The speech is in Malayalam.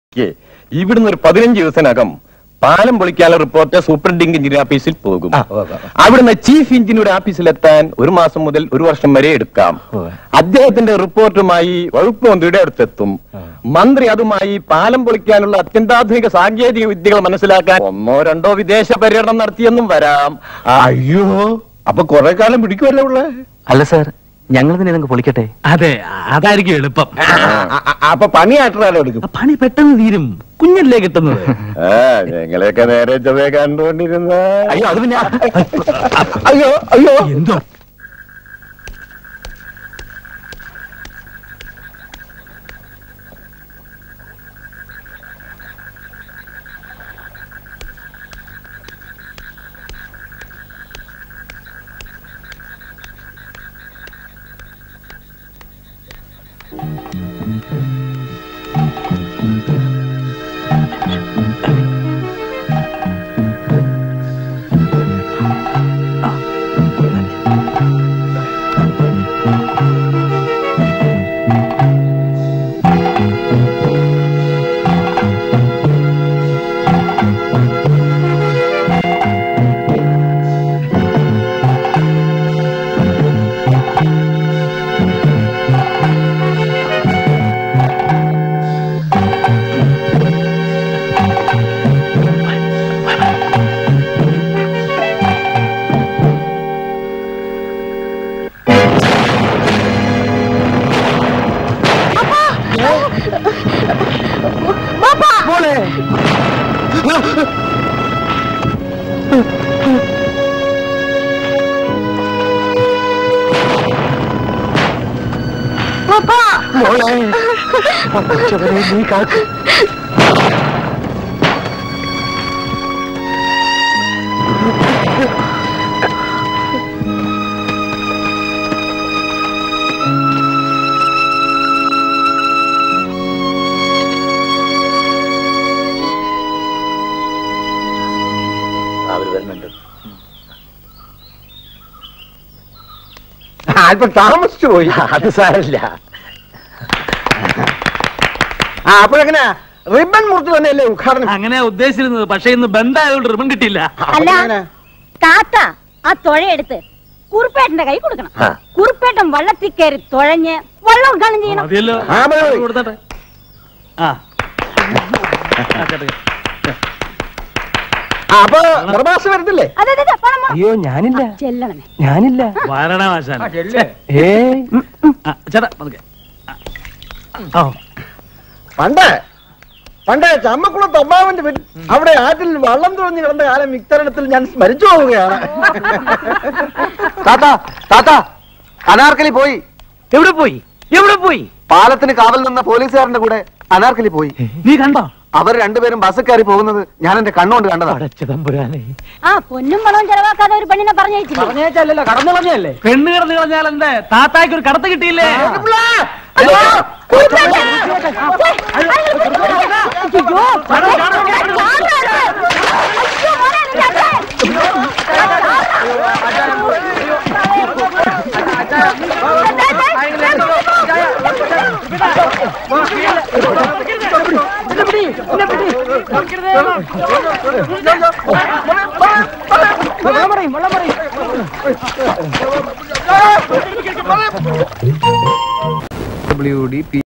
ക്ക് ഇവിടുന്ന് ഒരു പതിനഞ്ച് ദിവസത്തിനകം പാലം പൊളിക്കാനുള്ള റിപ്പോർട്ട് സൂപ്രണ്ടിംഗ് എഞ്ചിനീയർ ഓഫീസിൽ പോകും അവിടുന്ന് ചീഫ് എഞ്ചിനീയർ ഓഫീസിലെത്താൻ ഒരു മാസം മുതൽ ഒരു വർഷം വരെ എടുക്കാം അദ്ദേഹത്തിന്റെ റിപ്പോർട്ടുമായി വകുപ്പ് മന്ത്രിയുടെ അടുത്തെത്തും മന്ത്രി അതുമായി പാലം പൊളിക്കാനുള്ള അത്യന്താധുനിക സാങ്കേതിക വിദ്യകൾ മനസ്സിലാക്കാൻ ഒന്നോ രണ്ടോ വിദേശ പര്യടനം നടത്തിയെന്നും വരാം ആ, അയ്യോ അപ്പൊ കൊറേ കാലം പിടിക്കുമല്ലോ ഉള്ള അല്ല സാർ ഞങ്ങൾ തന്നെ ഇതങ്ങ് പൊളിക്കട്ടെ അതെ അതായിരിക്കും എളുപ്പം അപ്പൊ പണിയായിട്ടാലോ എടുക്കും ആ പണി പെട്ടെന്ന് തീരും കുഞ്ഞല്ലേ കിട്ടുന്നത് ആ, ഞങ്ങളെയൊക്കെ നേരെ ചൊവ്വേ കണ്ടുകൊണ്ടിരുന്ന അയ്യോ അത് പിന്നെ അയ്യോ അയ്യോ എന്തോ അല്പം താമസിച്ചു പോയി അത് സാരമില്ല ആ അപ്പോഴെങ്ങനെ റിബൺ മുറിച്ച് തന്നെയല്ലേ ഉദ്ഘാടനം അങ്ങനെ ഉദ്ദേശിച്ചിരുന്നത് പക്ഷെ ഇന്ന് ബന്ധായതുകൊണ്ട് റിബൺ കിട്ടിയില്ല അല്ല അപ്പോഴെങ്ങനെ? താത്ത ആ തുഴയെടുത്ത് കുറുപ്പേട്ടന്റെ കൈ കൊടുക്കണം ആ. കുറുപ്പേട്ടൻ വള്ളത്തിൽ കയറി തുഴഞ്ഞ് വള്ളം ഉദ്ഘാടനം ചെയ്യണം മതിയല്ലോ ആ, മതി, മതി. കൊടുത്തട്ടെ ആ ആ, ചേട്ടാ. ആ, അപ്പൊ പ്രഭാസ് വരത്തില്ലേ അതെ അതെ, അതെ പണം വേണം. അയ്യോ ഞാനില്ല ചെല്ലണമേ ഞാനില്ല വരണമാശാൻ ഏയ് ഉം, ഉം. ആ, ചേട്ടാ പതുക്കെ. ഓ പണ്ട് പണ്ട് ചമ്മക്കുളത്ത് അമ്മാവന്റെ വീട്ടിൽ അവിടെ ആറ്റിൽ വള്ളം തുറഞ്ഞു കിടന്ന കാലം ഇത്തരണത്തിൽ ഞാൻ സ്മരിച്ചു പോവുകയാണ് താത്ത താത്ത അനാർക്കലി പോയി എവിടെ പോയി എവിടെ പോയി പാലത്തിന് കാവൽ നിന്ന പോലീസുകാരന്റെ കൂടെ അനാർക്കലി പോയി നീ കണ്ടോ അവർ രണ്ടുപേരും ബസ് കയറി പോകുന്നത് ഞാൻ എന്റെ കണ്ണുകൊണ്ട് കണ്ടതാ ചിദംബരാനെ ആ പൊന്നും പണവും ചെലവാക്കാതെ ഒരു പെണ്ണിനെ പറഞ്ഞയച്ചില്ലേ കടന്നു കളഞ്ഞല്ലേ പെണ്ണ് കിടന്ന് കളഞ്ഞാൽ എന്താ താത്തായ്ക്ക് ഒരു കടത്ത് കിട്ടിയില്ലേ അയ്യോ, കുറുപ്പേട്ടൻ! പോയ്, അയ്യോ, അയ്യോ, ചാടാതെ. അയ്യോ, മോനെ, നിന്റെ അച്ഛൻ. W D P